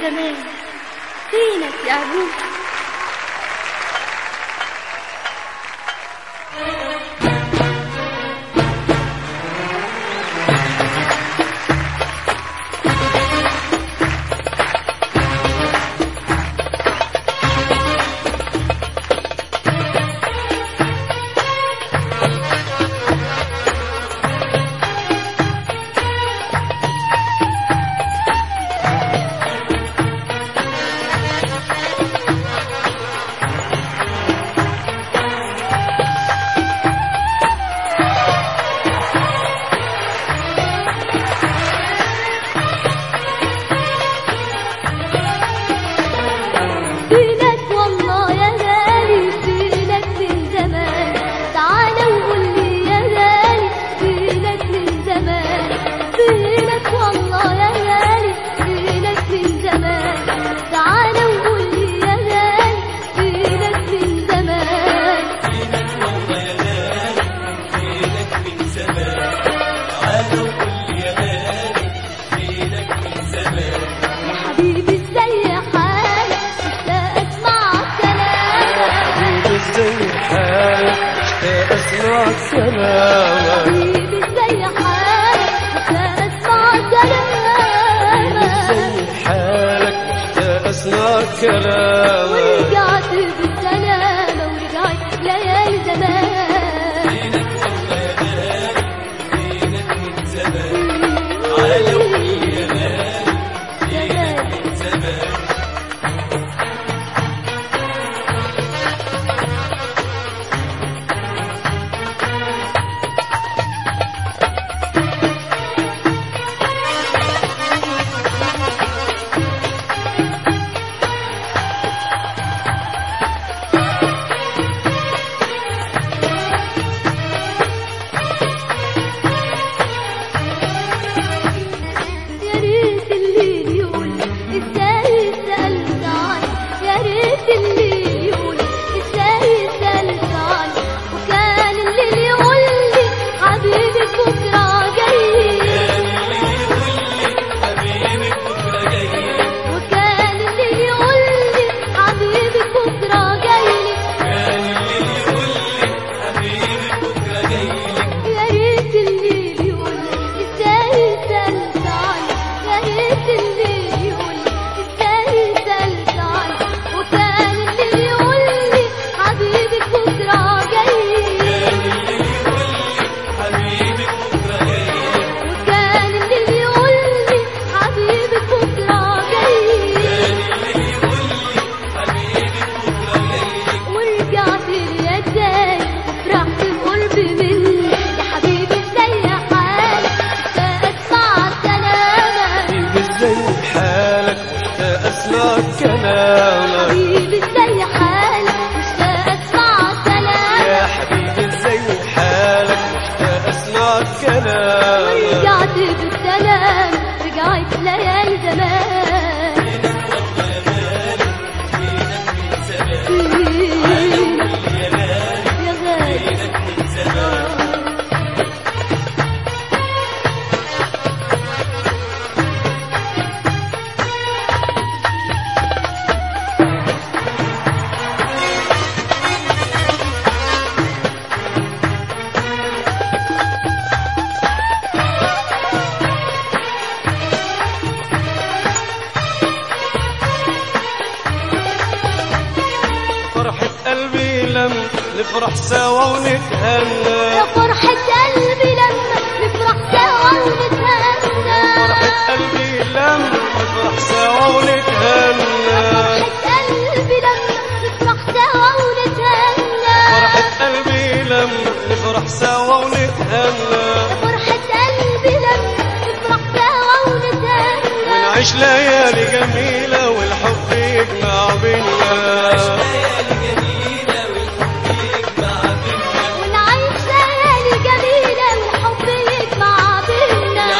زمان فينك يا أبوك فينك والله يا غالي فينك من زمان تعالى وقول لي يا غالي فينك من زمان فينك والله يا غالي فينك من زمان تعالى وقول لي يا غالي فينك من زمان يا حبيبي ازاي حالك لا اسمع كلامك ازاي حالك اشتاق اسمع كلامك حبيبي ازاي حالك لا اسمع كلامك ازاي حالك اشتاق اسمع كلامك ورجعت بالسلامة ورجعت ليالي زمان يا ريت اللي يقول ازاي سألت عني يا ريت اللي يقول ازاي سألت عني وكان اللي يقول لي حبيبي بكرة جاي وكان اللي يقول لي حبيبي بكرة جاي يا ريت اللي يقول ازاي سألت عني يا ريت اللي يقول ازاي سألت عني وكان اللي يقول لي حبيبي بكرة جاي وكان اللي يقول لي حبيبي بكرة جاي ورجعت لي ازاي فرحت بقربي مني يا حبيبي ازاي حالك اسمع كلامك ازاي حالك اشتاق اسمع كلامك حبيبي ازاي حالك مشتاق اسمع كلامك يا حبيبي ازاي حالك اشتاق اسمع كلامك ورجعت بالسلام رجعت ليالي زمان يا غالي فرحة قلبي لم نفرح سوا ونتهنى يا فرحة قلبي لما نفرح سوا ونتهنى فرحة قلبي لم نفرح سوا ونتهنى فرحة قلبي لما نفرح سوا ونتهنى فرحة قلبي لم نفرح سوا ونتهنى فرحة قلبي لما نفرح سوا ونتهنى ونعيش ليالي جميلة والحب يجمع بينا ونعيش ليالي جميلة والحب يجمع بينا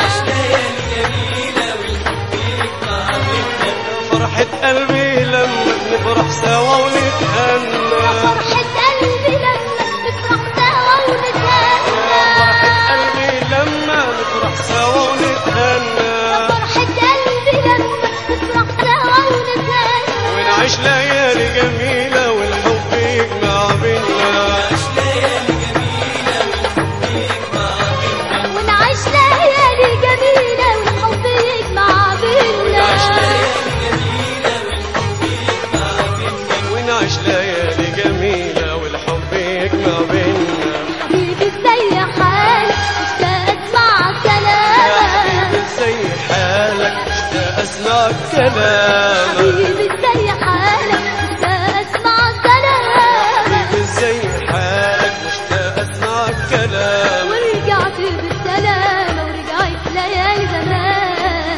فرحة قلبي لما نفرح سوا ونتهنى فرحة قلبي لما نفرح سوا ونتهنى فرحة قلبي لما نفرح سوا ونتهنى فرحة قلبي لما نفرح كلامك حبيبي ازاي حالك مشتاق اسمع كلامك ازاي حالك مشتاق اسمع كلامك ورجعت بالسلامة ورجعت ليالي زمان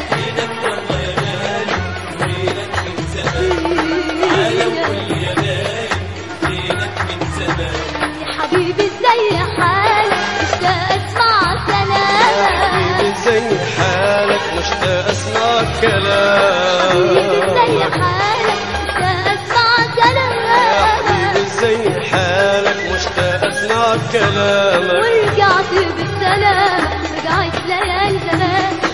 يا حبيبي ازاي حالك مشتاق اسمع كلامك ازاي حالك مشتاق اسمع حبيبي ازاي كلامك حالك مشتاق اسمع كلامك ازاي حالك مشتاق اسمع كلامك ورجعت بالسلامة رجعت ليالي زمان